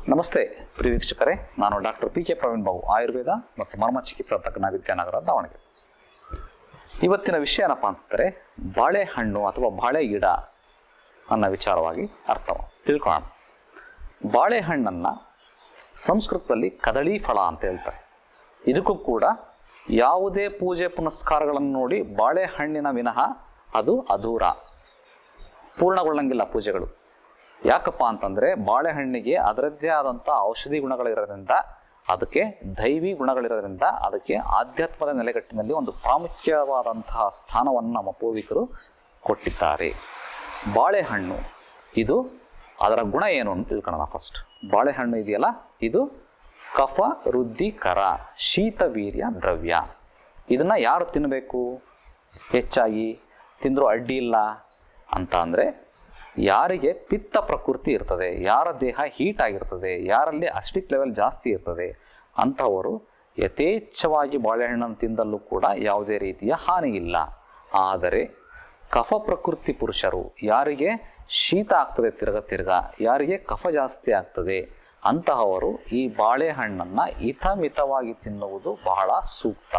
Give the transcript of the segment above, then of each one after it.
ನಮಸ್ತೆ ಪ್ರಿಯ ವೀಕ್ಷಕರೇ ನಾನು doctor P K Praveen Babu Ayurveda ಮತ್ತು ಮರ್ಮ ಚಿಕಿತ್ಸಾ ತಜ್ಞ ವಿದ್ಯಾನಗರ ದಾವಣಗೆರೆ ಇವತ್ತಿನ ವಿಷಯ ಏನಪ್ಪ ಅಂತಂದರೆ ಬಾಳೆಹಣ್ಣು ಅಥವಾ ಬಾಳೆ ಗಿಡ ಅನ್ನೋ ವಿಚಾರವಾಗಿ ಅರ್ಥ ತಿಳ್ಕೊಳ್ಳೋಣ ಬಾಳೆಹಣ್ಣನ್ನು ಸಂಸ್ಕೃತದಲ್ಲಿ ಕದಳಿ ಫಲ ಅಂತ ಹೇಳ್ತಾರೆ ಇದಕ್ಕೂ ಕೂಡ ಯಾವುದೇ ಪೂಜೆ ಪುನಸ್ಕಾರಗಳನ್ನು ನೋಡಿ ಬಾಳೆಹಣ್ಣಿನ ವಿನಃ ಅದು ಅಧೂರ ಪೂರ್ಣಗೊಳ್ಳಂಗಿಲ್ಲ ಪೂಜೆಗಳು ಯಾಕಪ್ಪ ಅಂತಂದರೆ ಬಾಳೆಹಣ್ಣಿಗೆ ಅದರದ್ದೇ ಆದಂಥ ಔಷಧಿ ಗುಣಗಳಿರೋದ್ರಿಂದ ಅದಕ್ಕೆ ದೈವಿ ಗುಣಗಳಿರೋದ್ರಿಂದ ಅದಕ್ಕೆ ಆಧ್ಯಾತ್ಮದ ನೆಲೆಗಟ್ಟಿನಲ್ಲಿ ಒಂದು ಪ್ರಾಮುಖ್ಯವಾದಂತಹ ಸ್ಥಾನವನ್ನು ನಮ್ಮ ಪೂರ್ವಿಕರು ಕೊಟ್ಟಿದ್ದಾರೆ ಬಾಳೆಹಣ್ಣು ಇದು ಅದರ ಗುಣ ಏನು ಅಂತ ತಿಳ್ಕೊಳ್ಳೋಣ ಫಸ್ಟ್ ಬಾಳೆಹಣ್ಣು ಇದೆಯಲ್ಲ ಇದು ಕಫ ವೃದ್ಧಿಕರ ಶೀತವೀರ್ಯ ದ್ರವ್ಯ ಇದನ್ನು ಯಾರು ತಿನ್ನಬೇಕು ಹೆಚ್ಚಾಗಿ ತಿಂದರೂ ಅಡ್ಡಿ ಇಲ್ಲ ಅಂತ ಅಂದರೆ ಯಾರಿಗೆ ಪಿತ್ತ ಪ್ರಕೃತಿ ಇರ್ತದೆ ಯಾರ ದೇಹ ಹೀಟ್ ಆಗಿರ್ತದೆ ಯಾರಲ್ಲಿ ಅಸ್ಟಿಕ್ ಲೆವೆಲ್ ಜಾಸ್ತಿ ಇರ್ತದೆ ಅಂಥವರು ಯಥೇಚ್ಛವಾಗಿ ಬಾಳೆಹಣ್ಣನ್ನು ತಿಂದಲ್ಲೂ ಕೂಡ ಯಾವುದೇ ರೀತಿಯ ಹಾನಿ ಇಲ್ಲ ಆದರೆ ಕಫ ಪ್ರಕೃತಿ ಪುರುಷರು ಯಾರಿಗೆ ಶೀತ ಆಗ್ತದೆ ತಿರ್ಗ ತಿರ್ಗ ಯಾರಿಗೆ ಕಫ ಜಾಸ್ತಿ ಆಗ್ತದೆ ಅಂತಹವರು ಈ ಬಾಳೆಹಣ್ಣನ್ನು ಹಿತಮಿತವಾಗಿ ತಿನ್ನುವುದು ಬಹಳ ಸೂಕ್ತ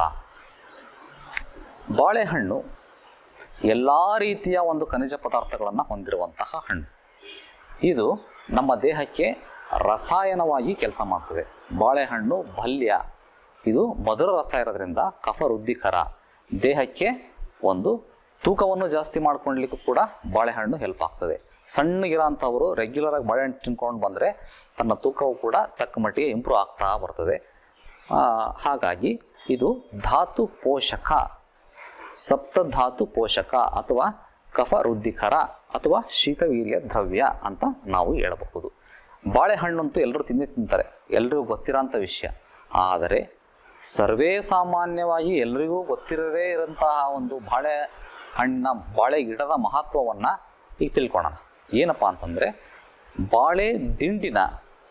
ಬಾಳೆಹಣ್ಣು ಎಲ್ಲ ರೀತಿಯ ಒಂದು ಖನಿಜ ಪದಾರ್ಥಗಳನ್ನು ಹೊಂದಿರುವಂತಹ ಹಣ್ಣು ಇದು ನಮ್ಮ ದೇಹಕ್ಕೆ ರಸಾಯನವಾಗಿ ಕೆಲಸ ಮಾಡ್ತದೆ ಬಾಳೆಹಣ್ಣು ಭಲ್ಯ ಇದು ಮಧುರ ರಸ ಇರೋದ್ರಿಂದ ಕಫ ವೃದ್ಧಿಕರ ದೇಹಕ್ಕೆ ಒಂದು ತೂಕವನ್ನು ಜಾಸ್ತಿ ಮಾಡ್ಕೊಳ್ಲಿಕ್ಕೂ ಕೂಡ ಬಾಳೆಹಣ್ಣು ಹೆಲ್ಪ್ ಆಗ್ತದೆ ಸಣ್ಣಗಿರೋಂಥವರು ರೆಗ್ಯುಲರ್ ಆಗಿ ಬಾಳೆಹಣ್ಣು ತಿನ್ಕೊಂಡು ಬಂದರೆ ತನ್ನ ತೂಕವು ಕೂಡ ತಕ್ಕ ಮಟ್ಟಿಗೆ ಇಂಪ್ರೂವ್ ಆಗ್ತಾ ಬರ್ತದೆ ಆ, ಹಾಗಾಗಿ ಇದು ಧಾತು ಪೋಷಕ ಸಪ್ತಧಾತು ಪೋಷಕ ಅಥವಾ ಕಫ ವೃದ್ಧಿಕರ ಅಥವಾ ಶೀತವೀರ್ಯ ದ್ರವ್ಯ ಅಂತ ನಾವು ಹೇಳಬಹುದು ಬಾಳೆಹಣ್ಣಂತೂ ಎಲ್ಲರೂ ತಿಂದೇ ತಿಂತಾರೆ ಎಲ್ರಿಗೂ ಗೊತ್ತಿರೋಂಥ ವಿಷಯ ಆದರೆ ಸರ್ವೇ ಸಾಮಾನ್ಯವಾಗಿ ಎಲ್ರಿಗೂ ಗೊತ್ತಿರದೇ ಇರೋಂತಹ ಒಂದು ಬಾಳೆ ಹಣ್ಣಿನ ಬಾಳೆ ಗಿಡದ ಮಹತ್ವವನ್ನು ಈಗ ತಿಳ್ಕೊಳ್ಳೋಣ ಏನಪ್ಪ ಅಂತಂದರೆ ಬಾಳೆ ದಿಂಡಿನ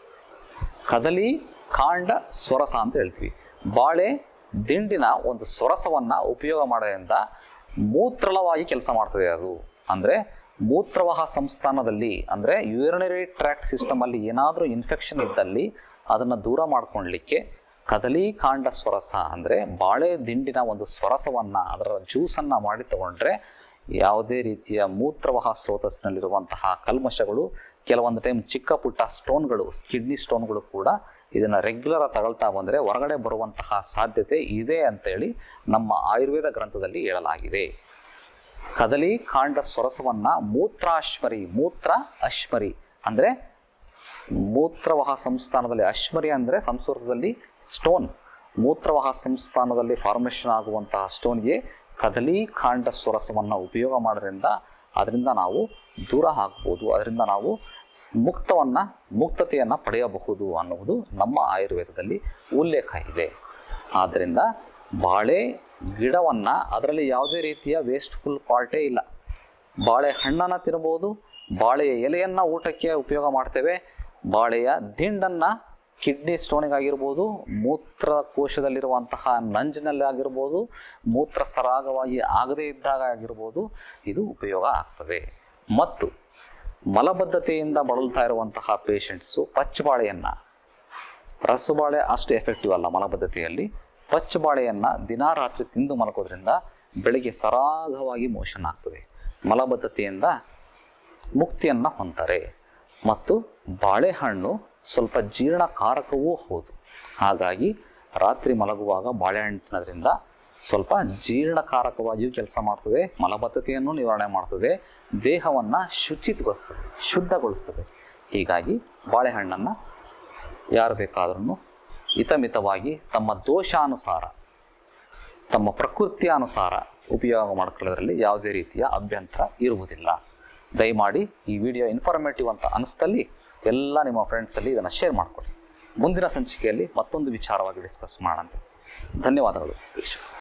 ಕದಲಿ ಕಾಂಡ ಸೊರಸ ಅಂತ ಹೇಳ್ತೀವಿ ಬಾಳೆ ದಿಂಡಿನ ಒಂದು ಸೊರಸವನ್ನು ಉಪಯೋಗ ಮಾಡೋದ್ರಿಂದ ಮೂತ್ರಳವಾಗಿ ಕೆಲಸ ಮಾಡ್ತದೆ ಅದು ಅಂದರೆ ಮೂತ್ರವಾಹ ಸಂಸ್ಥಾನದಲ್ಲಿ ಅಂದರೆ ಯೂರಿನರಿ ಟ್ರ್ಯಾಕ್ಟ್ ಸಿಸ್ಟಮಲ್ಲಿ ಏನಾದರೂ ಇನ್ಫೆಕ್ಷನ್ ಇದ್ದಲ್ಲಿ ಅದನ್ನು ದೂರ ಮಾಡ್ಕೊಳ್ಲಿಕ್ಕೆ ಕದಲಿ ಕಾಂಡ ಸ್ವರಸ ಅಂದರೆ ಬಾಳೆ ದಿಂಡಿನ ಒಂದು ಸ್ವರಸವನ್ನು ಅದರ ಜ್ಯೂಸನ್ನು ಮಾಡಿ ತಗೊಂಡ್ರೆ ಯಾವುದೇ ರೀತಿಯ ಮೂತ್ರವಾಹ ಸ್ರೋತಸ್ಸಿನಲ್ಲಿರುವಂತಹ ಕಲ್ಮಶಗಳು ಕೆಲವೊಂದು ಟೈಮ್ ಚಿಕ್ಕ ಪುಟ್ಟ ಸ್ಟೋನ್ಗಳು ಕಿಡ್ನಿ ಸ್ಟೋನ್ಗಳು ಕೂಡ ಇದನ್ನು ರೆಗ್ಯುಲರ್ ತಗೊಳ್ತಾ ಬಂದರೆ ಹೊರಗಡೆ ಬರುವಂತಹ ಸಾಧ್ಯತೆ ಇದೆ ಅಂತೇಳಿ ನಮ್ಮ ಆಯುರ್ವೇದ ಗ್ರಂಥದಲ್ಲಿ ಹೇಳಲಾಗಿದೆ ಕದಲಿ ಕಾಂಡ ಸ್ವರಸವನ್ನು ಮೂತ್ರಾಶ್ಮರಿ ಮೂತ್ರ ಅಶ್ಮರಿ ಅಂದರೆ ಮೂತ್ರವಾಹ ಸಂಸ್ಥಾನದಲ್ಲಿ ಅಶ್ಮರಿ ಅಂದರೆ ಸಂಸ್ಕೃತದಲ್ಲಿ ಸ್ಟೋನ್ ಮೂತ್ರವಾಹ ಸಂಸ್ಥಾನದಲ್ಲಿ ಫಾರ್ಮೇಷನ್ ಆಗುವಂತಹ ಸ್ಟೋನ್ಗೆ ಕದಲಿ ಕಾಂಡ ಸ್ವರಸವನ್ನು ಉಪಯೋಗ ಮಾಡೋದ್ರಿಂದ ಅದರಿಂದ ನಾವು ದೂರ ಹಾಕ್ಬೋದು ಅದರಿಂದ ನಾವು ಮುಕ್ತವನ್ನು ಮುಕ್ತತೆಯನ್ನು ಪಡೆಯಬಹುದು ಅನ್ನುವುದು ನಮ್ಮ ಆಯುರ್ವೇದದಲ್ಲಿ ಉಲ್ಲೇಖ ಇದೆ ಆದ್ದರಿಂದ ಬಾಳೆ ಗಿಡವನ್ನು ಅದರಲ್ಲಿ ಯಾವುದೇ ರೀತಿಯ ವೇಸ್ಟ್ಫುಲ್ ಪಾರ್ಟೇ ಇಲ್ಲ ಬಾಳೆ ಹಣ್ಣನ್ನು ತಿನ್ಬೋದು ಬಾಳೆಯ ಎಲೆಯನ್ನು ಊಟಕ್ಕೆ ಉಪಯೋಗ ಮಾಡ್ತೇವೆ ಬಾಳೆಯ ದಿಂಡನ್ನು ಕಿಡ್ನಿ ಸ್ಟೋನಿಗಾಗಿರ್ಬೋದು ಮೂತ್ರಕೋಶದಲ್ಲಿರುವಂತಹ ನಂಜಿನಲ್ಲಿ ಆಗಿರ್ಬೋದು ಮೂತ್ರ ಸರಾಗವಾಗಿ ಆಗದೇ ಇದ್ದಾಗ ಆಗಿರ್ಬೋದು ಇದು ಉಪಯೋಗ ಆಗ್ತದೆ ಮತ್ತು ಮಲಬದ್ಧತೆಯಿಂದ ಬಳಲ್ತಾ ಇರುವಂತಹ ಪೇಷಂಟ್ಸು ಪಚ್ಚಬಾಳೆಯನ್ನು ರಸಬಾಳೆ ಅಷ್ಟು ಎಫೆಕ್ಟಿವ್ ಅಲ್ಲ ಮಲಬದ್ಧತೆಯಲ್ಲಿ ಪಚ್ಚಬಾಳೆಯನ್ನು ದಿನಾ ರಾತ್ರಿ ತಿಂದು ಮಲಗೋದ್ರಿಂದ ಬೆಳಿಗ್ಗೆ ಸರಾಗವಾಗಿ ಮೋಷನ್ ಆಗ್ತದೆ ಮಲಬದ್ಧತೆಯಿಂದ ಮುಕ್ತಿಯನ್ನು ಹೊಂತಾರೆ ಮತ್ತು ಬಾಳೆಹಣ್ಣು ಸ್ವಲ್ಪ ಜೀರ್ಣಕಾರಕವೂ ಹೌದು ಹಾಗಾಗಿ ರಾತ್ರಿ ಮಲಗುವಾಗ ಬಾಳೆಹಣ್ಣು ತಿನ್ನೋದ್ರಿಂದ ಸ್ವಲ್ಪ ಜೀರ್ಣಕಾರಕವಾಗಿಯೂ ಕೆಲಸ ಮಾಡ್ತದೆ ಮಲಬದ್ಧತೆಯನ್ನು ನಿವಾರಣೆ ಮಾಡ್ತದೆ ದೇಹವನ್ನು ಶುಚಿತ್ವಗೊಳಿಸ್ತದೆ ಶುದ್ಧಗೊಳಿಸ್ತದೆ ಹೀಗಾಗಿ ಬಾಳೆಹಣ್ಣನ್ನು ಯಾರು ಬೇಕಾದ್ರೂ ಹಿತಮಿತವಾಗಿ ತಮ್ಮ ದೋಷಾನುಸಾರ ತಮ್ಮ ಪ್ರಕೃತಿಯಾನುಸಾರ ಉಪಯೋಗ ಮಾಡ್ಕೊಳ್ಳೋದ್ರಲ್ಲಿ ಯಾವುದೇ ರೀತಿಯ ಅಭ್ಯಂತರ ಇರುವುದಿಲ್ಲ ದಯಮಾಡಿ ಈ ವಿಡಿಯೋ ಇನ್ಫಾರ್ಮೇಟಿವ್ ಅಂತ ಅನಿಸ್ತಲ್ಲಿ ಎಲ್ಲ ನಿಮ್ಮ ಫ್ರೆಂಡ್ಸಲ್ಲಿ ಇದನ್ನು ಶೇರ್ ಮಾಡಿಕೊಳ್ಳಿ ಮುಂದಿನ ಸಂಚಿಕೆಯಲ್ಲಿ ಮತ್ತೊಂದು ವಿಚಾರವಾಗಿ ಡಿಸ್ಕಸ್ ಮಾಡೋಣ ಧನ್ಯವಾದಗಳು ವೀಕ್ಷಕರು